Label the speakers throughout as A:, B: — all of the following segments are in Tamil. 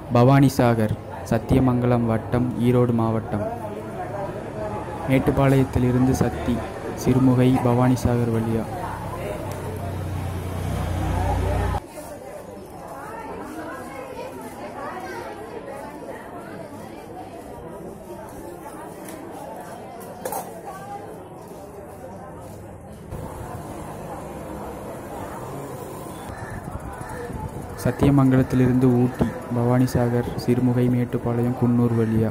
A: பவானிசாகர் சத்தியமங்கலம் வட்டம் ஈரோடு மாவட்டம் மேட்டுப்பாளையத்திலிருந்து சத்தி சிறுமுகை பவானிசாகர் வழியா சத்தியமங்கலத்திலிருந்து ஊட்டி பவானிசாகர் சிறுமுகை மேட்டுப்பாளையம் குன்னூர் வழியா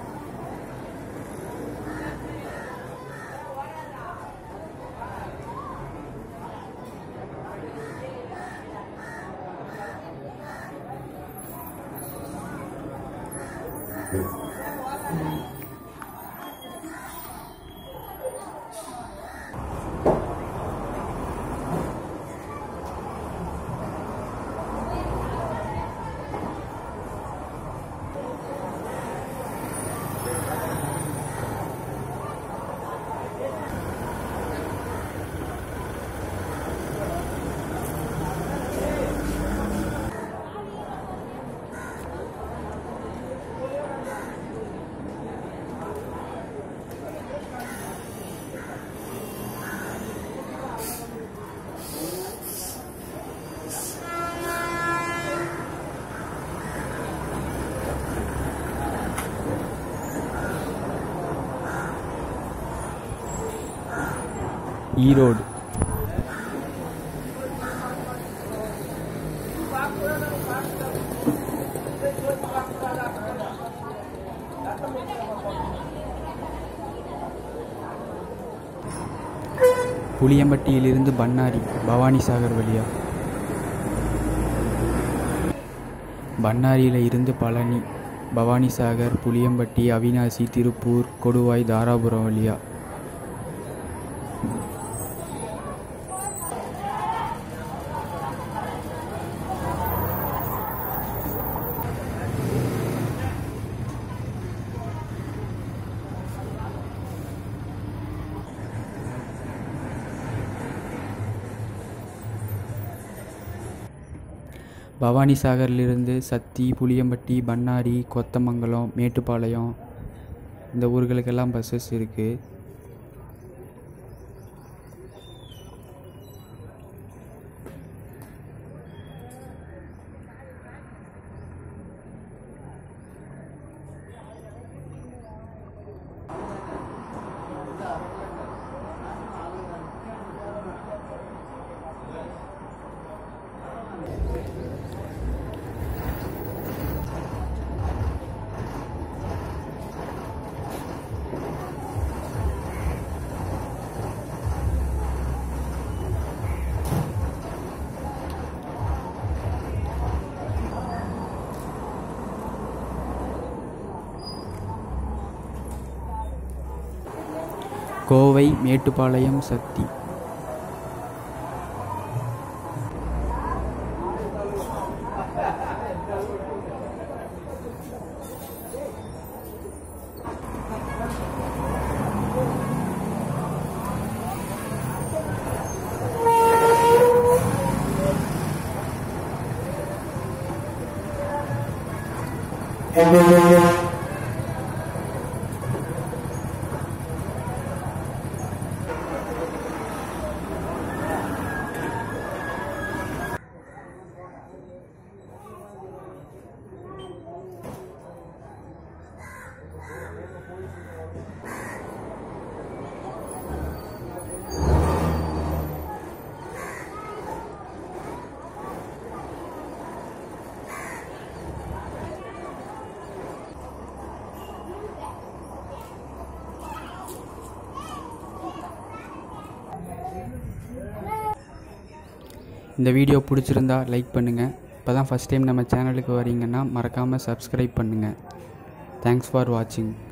A: ஈரோடு புளியம்பட்டியிலிருந்து பண்ணாரி பவானிசாகர் வழியா பண்ணாரியில் இருந்து பழனி பவானிசாகர் புளியம்பட்டி அவினாசி திருப்பூர் கொடுவாய் தாராபுரம் வழியா பவானிசாகர்லேருந்து சத்தி புளியம்பட்டி பண்ணாரி கொத்தமங்கலம் மேட்டுப்பாளையம் இந்த ஊர்களுக்கெல்லாம் பஸ்ஸஸ் இருக்குது கோவை மேட்டுப்பாளையம் சத்தி இந்த வீடியோ பிடிச்சிருந்தா லைக் பண்ணுங்கள் இப்போ தான் ஃபஸ்ட் டைம் நம்ம சேனலுக்கு வரீங்கன்னா மறக்காமல் சப்ஸ்கிரைப் பண்ணுங்கள் தேங்க்ஸ் ஃபார் வாட்சிங்